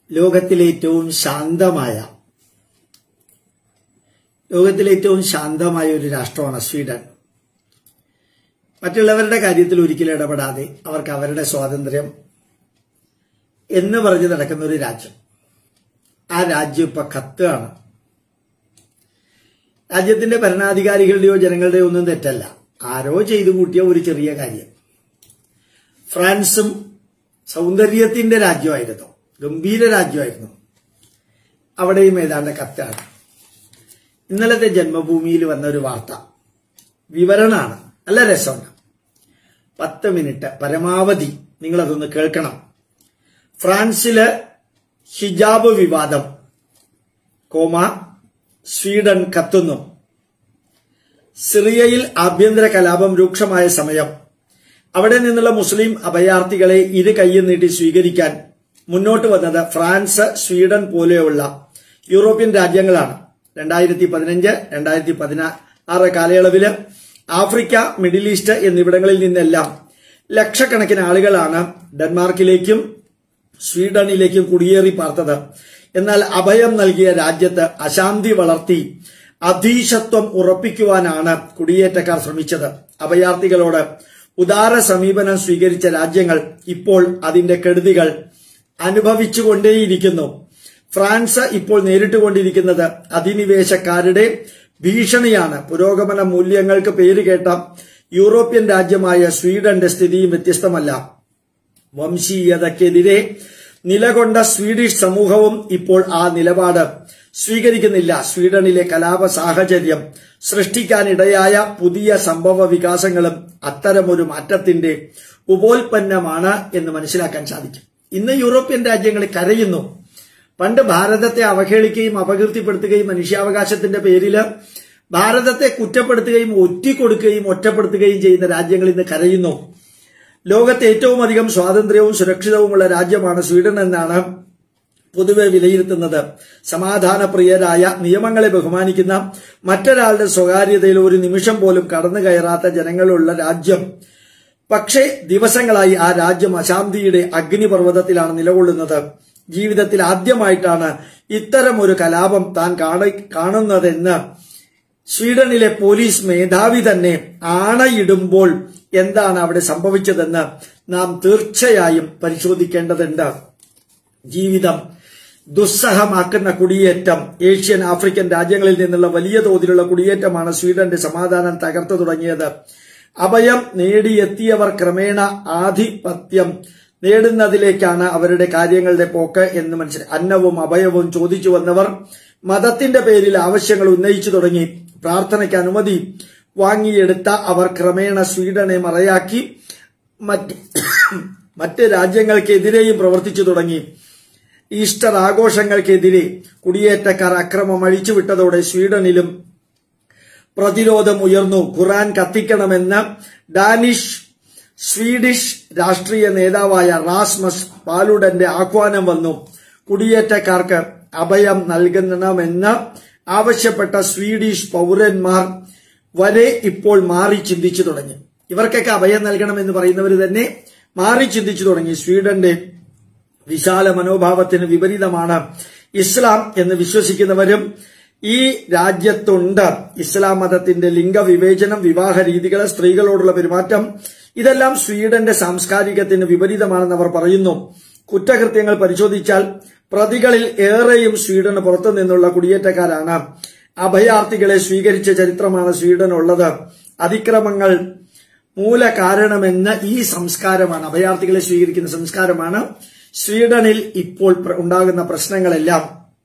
ലോകത്തിലെ ഏറ്റവും ശാന്തമായ ലോകത്തിലെ ഏറ്റവും ശാന്തമായ ഒരു രാഷ്ട്രമാണ് സ്വീഡൻ മറ്റുള്ളവരുടെ കാര്യത്തിൽ ഒരിക്കലും ഇടപെടാതെ അവർക്ക് അവരുടെ സ്വാതന്ത്ര്യം എന്ന് പറഞ്ഞ് നടക്കുന്ന ഒരു രാജ്യം ആ രാജ്യം ഇപ്പൊ കത്തുകയാണ് രാജ്യത്തിന്റെ ഭരണാധികാരികളുടെയോ ജനങ്ങളുടെയോ ഒന്നും തെറ്റല്ല ആരോ ചെയ്തു കൂട്ടിയ ഒരു ചെറിയ കാര്യം ഫ്രാൻസും സൗന്ദര്യത്തിന്റെ രാജ്യമായിരുന്നു ഗംഭീര രാജ്യമായിരുന്നു അവിടെയും ഏതാണ്ട് കത്താണ് ഇന്നലത്തെ ജന്മഭൂമിയിൽ വന്ന ഒരു വാർത്ത വിവരണമാണ് നല്ല രസമുണ്ട് പത്ത് മിനിറ്റ് പരമാവധി നിങ്ങളതൊന്ന് കേൾക്കണം ഫ്രാൻസില് ഹിജാബ് വിവാദം കോമ സ്വീഡൻ കത്തുന്നു സിറിയയിൽ ആഭ്യന്തര കലാപം രൂക്ഷമായ സമയം അവിടെ നിന്നുള്ള മുസ്ലിം അഭയാർത്ഥികളെ ഇരു കൈയും നീട്ടി സ്വീകരിക്കാൻ മുന്നോട്ട് വന്നത് ഫ്രാൻസ് സ്വീഡൻ പോലെയുള്ള യൂറോപ്യൻ രാജ്യങ്ങളാണ് രണ്ടായിരത്തി പതിനഞ്ച് രണ്ടായിരത്തി പതിനാറ് കാലയളവില് ആഫ്രിക്ക മിഡിൽ ഈസ്റ്റ് എന്നിവിടങ്ങളിൽ നിന്നെല്ലാം ലക്ഷക്കണക്കിന് ആളുകളാണ് ഡെൻമാർക്കിലേക്കും സ്വീഡനിലേക്കും കുടിയേറി പാർത്തത് എന്നാൽ അഭയം നൽകിയ രാജ്യത്ത് അശാന്തി വളർത്തി അധീശത്വം ഉറപ്പിക്കുവാനാണ് കുടിയേറ്റക്കാർ ശ്രമിച്ചത് അഭയാർത്ഥികളോട് ഉദാര സമീപനം സ്വീകരിച്ച രാജ്യങ്ങൾ ഇപ്പോൾ അതിന്റെ കെടുതികൾ അനുഭവിച്ചുകൊണ്ടേയിരിക്കുന്നു ഫ്രാൻസ് ഇപ്പോൾ നേരിട്ടുകൊണ്ടിരിക്കുന്നത് അധിനിവേശക്കാരുടെ ഭീഷണിയാണ് പുരോഗമന മൂല്യങ്ങൾക്ക് പേരുകേട്ട യൂറോപ്യൻ രാജ്യമായ സ്വീഡന്റെ സ്ഥിതിയും വ്യത്യസ്തമല്ല വംശീയതയ്ക്കെതിരെ നിലകൊണ്ട സ്വീഡിഷ് സമൂഹവും ഇപ്പോൾ ആ നിലപാട് സ്വീകരിക്കുന്നില്ല സ്വീഡനിലെ കലാപ സാഹചര്യം സൃഷ്ടിക്കാനിടയായ പുതിയ സംഭവ വികാസങ്ങളും അത്തരമൊരു മാറ്റത്തിന്റെ ഉപോൽപ്പന്നമാണ് എന്ന് മനസ്സിലാക്കാൻ സാധിക്കും ഇന്ന് യൂറോപ്യൻ രാജ്യങ്ങൾ കരയുന്നു പണ്ട് ഭാരതത്തെ അവഹേളിക്കുകയും അപകീർത്തിപ്പെടുത്തുകയും മനുഷ്യാവകാശത്തിന്റെ പേരില് ഭാരതത്തെ കുറ്റപ്പെടുത്തുകയും ഒറ്റിക്കൊടുക്കുകയും ഒറ്റപ്പെടുത്തുകയും ചെയ്യുന്ന രാജ്യങ്ങൾ ഇന്ന് കരയുന്നു ലോകത്തെ ഏറ്റവും അധികം സ്വാതന്ത്ര്യവും സുരക്ഷിതവുമുള്ള രാജ്യമാണ് സ്വീഡൻ എന്നാണ് പൊതുവെ വിലയിരുത്തുന്നത് സമാധാനപ്രിയരായ നിയമങ്ങളെ ബഹുമാനിക്കുന്ന മറ്റൊരാളുടെ സ്വകാര്യതയിൽ ഒരു നിമിഷം പോലും കടന്നു കയറാത്ത ജനങ്ങളുള്ള രാജ്യം പക്ഷേ ദിവസങ്ങളായി ആ രാജ്യം അശാന്തിയുടെ അഗ്നിപർവ്വതത്തിലാണ് നിലകൊള്ളുന്നത് ജീവിതത്തിൽ ആദ്യമായിട്ടാണ് ഇത്തരം ഒരു കലാപം താൻ കാണുന്നതെന്ന് സ്വീഡനിലെ പോലീസ് മേധാവി തന്നെ ആണയിടുമ്പോൾ എന്താണ് അവിടെ സംഭവിച്ചതെന്ന് നാം തീർച്ചയായും പരിശോധിക്കേണ്ടതുണ്ട് ജീവിതം ദുസ്സഹമാക്കുന്ന കുടിയേറ്റം ഏഷ്യൻ ആഫ്രിക്കൻ രാജ്യങ്ങളിൽ നിന്നുള്ള വലിയ തോതിലുള്ള കുടിയേറ്റമാണ് സ്വീഡന്റെ സമാധാനം തകർത്തു തുടങ്ങിയത് അഭയം നേടിയെത്തിയവർ ക്രമേണ ആധിപത്യം നേടുന്നതിലേക്കാണ് അവരുടെ കാര്യങ്ങളുടെ പോക്ക് എന്ന് മനസ്സിലായി അന്നവും അഭയവും ചോദിച്ചു വന്നവർ മതത്തിന്റെ പേരിൽ ആവശ്യങ്ങൾ ഉന്നയിച്ചു തുടങ്ങി പ്രാർത്ഥനയ്ക്ക് അനുമതി വാങ്ങിയെടുത്ത അവർ ക്രമേണ സ്വീഡനെ മറയാക്കി മറ്റ് മറ്റ് രാജ്യങ്ങൾക്കെതിരെയും പ്രവർത്തിച്ചു തുടങ്ങി ഈസ്റ്റർ ആഘോഷങ്ങൾക്കെതിരെ കുടിയേറ്റക്കാർ അക്രമം അഴിച്ചുവിട്ടതോടെ സ്വീഡനിലും പ്രതിരോധം ഉയർന്നു ഖുറാൻ കത്തിക്കണമെന്ന് ഡാനിഷ് സ്വീഡിഷ് രാഷ്ട്രീയ നേതാവായ റാസ്മസ് പാലുഡന്റെ ആഹ്വാനം വന്നു കുടിയേറ്റക്കാർക്ക് അഭയം നൽകണമെന്ന് ആവശ്യപ്പെട്ട സ്വീഡിഷ് പൗരന്മാർ വരെ ഇപ്പോൾ മാറി ചിന്തിച്ചു തുടങ്ങി ഇവർക്കൊക്കെ അഭയം നൽകണമെന്ന് പറയുന്നവർ തന്നെ മാറി ചിന്തിച്ചു തുടങ്ങി സ്വീഡന്റെ വിശാല മനോഭാവത്തിന് വിപരീതമാണ് ഇസ്ലാം എന്ന് വിശ്വസിക്കുന്നവരും ഈ രാജ്യത്തുണ്ട് ഇസ്ലാം മതത്തിന്റെ ലിംഗവിവേചനം വിവാഹ രീതികൾ സ്ത്രീകളോടുള്ള പെരുമാറ്റം ഇതെല്ലാം സ്വീഡന്റെ സാംസ്കാരികത്തിന് വിപരീതമാണെന്ന് അവർ പറയുന്നു കുറ്റകൃത്യങ്ങൾ പരിശോധിച്ചാൽ പ്രതികളിൽ ഏറെയും സ്വീഡന് പുറത്തു നിന്നുള്ള കുടിയേറ്റക്കാരാണ് അഭയാർത്ഥികളെ സ്വീകരിച്ച ചരിത്രമാണ് സ്വീഡൻ ഉള്ളത് അതിക്രമങ്ങൾ മൂല കാരണമെന്ന് ഈ സംസ്കാരമാണ് അഭയാർത്ഥികളെ സ്വീകരിക്കുന്ന സംസ്കാരമാണ് സ്വീഡനിൽ ഇപ്പോൾ ഉണ്ടാകുന്ന പ്രശ്നങ്ങളെല്ലാം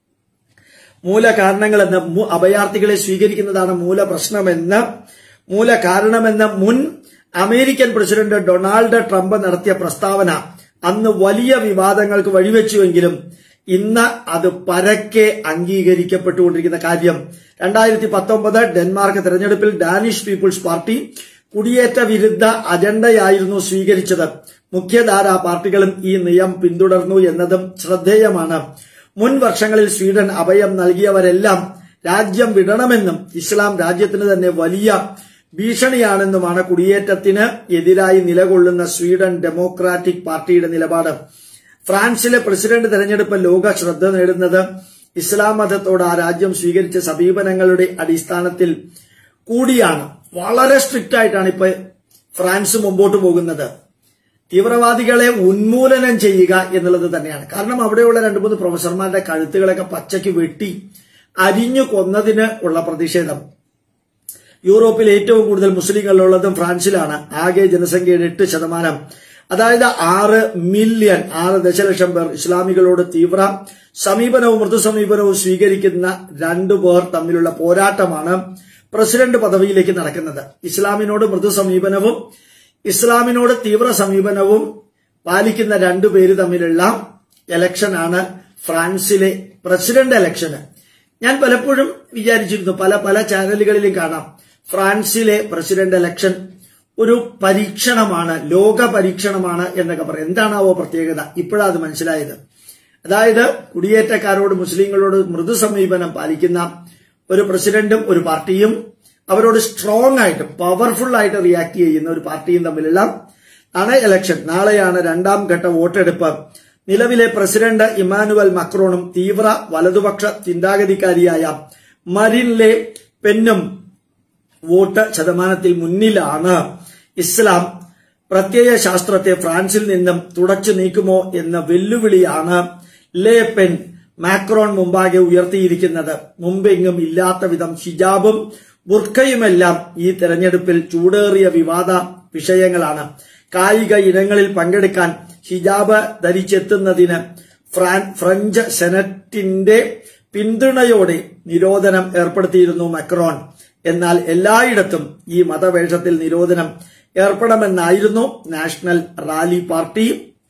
മൂല കാരണങ്ങളെന്ന് അഭയാർത്ഥികളെ സ്വീകരിക്കുന്നതാണ് മൂല പ്രശ്നമെന്ന് മൂല കാരണമെന്ന് മുൻ അമേരിക്കൻ പ്രസിഡന്റ് ഡൊണാൾഡ് ട്രംപ് നടത്തിയ പ്രസ്താവന അന്ന് വലിയ വിവാദങ്ങൾക്ക് വഴിവെച്ചുവെങ്കിലും ഇന്ന് അത് പരക്കെ അംഗീകരിക്കപ്പെട്ടുകൊണ്ടിരിക്കുന്ന കാര്യം രണ്ടായിരത്തി പത്തൊമ്പത് ഡെൻമാർക്ക് തെരഞ്ഞെടുപ്പിൽ ഡാനിഷ് പീപ്പിൾസ് പാർട്ടി കുടിയേറ്റ വിരുദ്ധ അജണ്ടയായിരുന്നു സ്വീകരിച്ചത് മുഖ്യധാരാ പാർട്ടികളും ഈ നിയം പിന്തുടർന്നു എന്നതും ശ്രദ്ധേയമാണ് മുൻ വർഷങ്ങളിൽ സ്വീഡൻ അഭയം നൽകിയവരെല്ലാം രാജ്യം വിടണമെന്നും ഇസ്ലാം രാജ്യത്തിന് തന്നെ വലിയ ഭീഷണിയാണെന്നുമാണ് കുടിയേറ്റത്തിന് എതിരായി നിലകൊള്ളുന്ന സ്വീഡൻ ഡെമോക്രാറ്റിക് പാർട്ടിയുടെ നിലപാട് ഫ്രാൻസിലെ പ്രസിഡന്റ് തെരഞ്ഞെടുപ്പ് ലോക ശ്രദ്ധ നേടുന്നത് ഇസ്ലാം മതത്തോട് ആ രാജ്യം സ്വീകരിച്ച സമീപനങ്ങളുടെ അടിസ്ഥാനത്തിൽ കൂടിയാണ് വളരെ സ്ട്രിക്റ്റ് ആയിട്ടാണ് ഇപ്പൊ ഫ്രാൻസ് മുമ്പോട്ട് പോകുന്നത് തീവ്രവാദികളെ ഉന്മൂലനം ചെയ്യുക എന്നുള്ളത് തന്നെയാണ് കാരണം അവിടെയുള്ള രണ്ട് മൂന്ന് പ്രൊഫസർമാരുടെ കഴുത്തുകളൊക്കെ പച്ചയ്ക്ക് വെട്ടി അരിഞ്ഞു കൊന്നതിന് ഉള്ള പ്രതിഷേധം യൂറോപ്പിൽ ഏറ്റവും കൂടുതൽ മുസ്ലിങ്ങളുള്ളതും ഫ്രാൻസിലാണ് ആകെ ജനസംഖ്യയുടെ എട്ട് ശതമാനം അതായത് ആറ് മില്യൺ ആറ് ദശലക്ഷം പേർ ഇസ്ലാമികളോട് തീവ്ര സമീപനവും മൃദു സമീപനവും സ്വീകരിക്കുന്ന രണ്ടു പേർ തമ്മിലുള്ള പോരാട്ടമാണ് പ്രസിഡന്റ് പദവിയിലേക്ക് നടക്കുന്നത് ഇസ്ലാമിനോട് മൃദു സമീപനവും ഇസ്ലാമിനോട് തീവ്ര സമീപനവും പാലിക്കുന്ന രണ്ടു പേര് തമ്മിലുള്ള ഇലക്ഷനാണ് ഫ്രാൻസിലെ പ്രസിഡന്റ് ഇലക്ഷന് ഞാൻ പലപ്പോഴും വിചാരിച്ചിരുന്നു പല പല ചാനലുകളിലും കാണാം ഫ്രാൻസിലെ പ്രസിഡന്റ് ഇലക്ഷൻ ഒരു പരീക്ഷണമാണ് ലോക പരീക്ഷണമാണ് എന്നൊക്കെ പറയും എന്താണാവോ പ്രത്യേകത ഇപ്പോഴാണ് അത് മനസ്സിലായത് അതായത് കുടിയേറ്റക്കാരോട് മുസ്ലിങ്ങളോട് മൃദു സമീപനം പാലിക്കുന്ന ഒരു പ്രസിഡന്റും ഒരു പാർട്ടിയും അവരോട് സ്ട്രോങ് ആയിട്ട് പവർഫുൾ ആയിട്ട് റിയാക്ട് ചെയ്യുന്ന ഒരു പാർട്ടിയും തമ്മിലുള്ള ആണ് ഇലക്ഷൻ നാളെയാണ് രണ്ടാം ഘട്ട വോട്ടെടുപ്പ് നിലവിലെ പ്രസിഡന്റ് ഇമാനുവൽ മക്രോണും തീവ്ര വലതുപക്ഷ ചിന്താഗതിക്കാരിയായ മരിൻലെ പെന്നും വോട്ട് ശതമാനത്തിൽ മുന്നിലാണ് ഇസ്ലാം പ്രത്യയ ശാസ്ത്രത്തെ ഫ്രാൻസിൽ നിന്നും തുടച്ചു നീക്കുമോ എന്ന വെല്ലുവിളിയാണ് ലേ പെൻ മാക്രോൺ മുമ്പാകെ ഉയർത്തിയിരിക്കുന്നത് മുമ്പെങ്ങും ഇല്ലാത്ത വിധം ഹിജാബും ബുർഖയുമെല്ലാം ഈ തെരഞ്ഞെടുപ്പിൽ ചൂടേറിയ വിവാദ വിഷയങ്ങളാണ് കായിക ഇനങ്ങളിൽ പങ്കെടുക്കാൻ ഹിജാബ് ധരിച്ചെത്തുന്നതിന് ഫ്രഞ്ച് സെനറ്റിന്റെ പിന്തുണയോടെ നിരോധനം ഏർപ്പെടുത്തിയിരുന്നു മക്രോൺ എന്നാൽ എല്ലായിടത്തും ഈ മതവേഷത്തിൽ നിരോധനം ഏർപ്പെടണമെന്നായിരുന്നു നാഷണൽ റാലി പാർട്ടി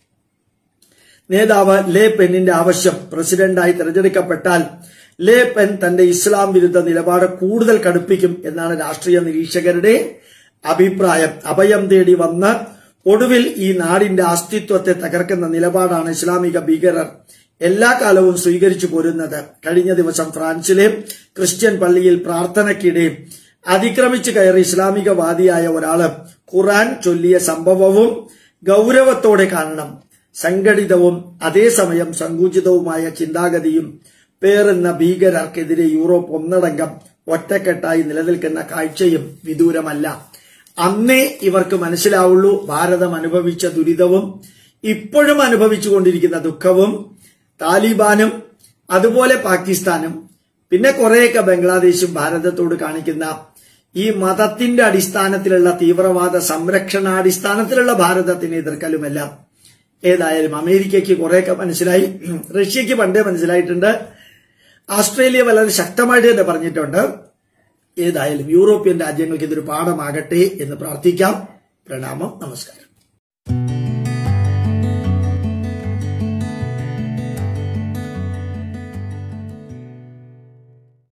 നേതാവ് ലേ പെന്നിന്റെ ആവശ്യം പ്രസിഡന്റായി തെരഞ്ഞെടുക്കപ്പെട്ടാൽ ലേ പെൻ തന്റെ ഇസ്ലാം വിരുദ്ധ നിലപാട് കൂടുതൽ കടുപ്പിക്കും എന്നാണ് രാഷ്ട്രീയ നിരീക്ഷകരുടെ അഭിപ്രായം അഭയം തേടി വന്ന് ഒടുവിൽ ഈ നാടിന്റെ അസ്തിത്വത്തെ തകർക്കുന്ന നിലപാടാണ് ഇസ്ലാമിക ഭീകരർ എല്ലാ കാലവും സ്വീകരിച്ചു പോരുന്നത് കഴിഞ്ഞ ദിവസം ഫ്രാൻസിലെ ക്രിസ്ത്യൻ പള്ളിയിൽ പ്രാർത്ഥനയ്ക്കിടെ അതിക്രമിച്ചു കയറി ഇസ്ലാമികവാദിയായ ഒരാള് ഖുറാൻ ചൊല്ലിയ സംഭവവും ഗൗരവത്തോടെ കാണണം സംഘടിതവും അതേസമയം സങ്കുചിതവുമായ ചിന്താഗതിയും പേറുന്ന ഭീകരർക്കെതിരെ യൂറോപ്പ് ഒന്നടങ്കം ഒറ്റക്കെട്ടായി നിലനിൽക്കുന്ന കാഴ്ചയും വിദൂരമല്ല അന്നേ ഇവർക്ക് മനസ്സിലാവുള്ളൂ ഭാരതം അനുഭവിച്ച ദുരിതവും ഇപ്പോഴും അനുഭവിച്ചുകൊണ്ടിരിക്കുന്ന ദുഃഖവും താലിബാനും അതുപോലെ പാകിസ്ഥാനും പിന്നെ കുറെയൊക്കെ ബംഗ്ലാദേശും ഭാരതത്തോട് കാണിക്കുന്ന ഈ മതത്തിന്റെ അടിസ്ഥാനത്തിലുള്ള തീവ്രവാദ സംരക്ഷണാടിസ്ഥാനത്തിലുള്ള ഭാരതത്തിന് എതിർക്കലുമെല്ലാം ഏതായാലും അമേരിക്കയ്ക്ക് കുറെയൊക്കെ മനസ്സിലായി റഷ്യക്ക് പണ്ടേ മനസ്സിലായിട്ടുണ്ട് ഓസ്ട്രേലിയ വളരെ ശക്തമായിട്ട് തന്നെ പറഞ്ഞിട്ടുണ്ട് ഏതായാലും യൂറോപ്യൻ രാജ്യങ്ങൾക്ക് ഇതൊരു പാഠമാകട്ടെ എന്ന് പ്രാർത്ഥിക്കാം പ്രണാമം നമസ്കാരം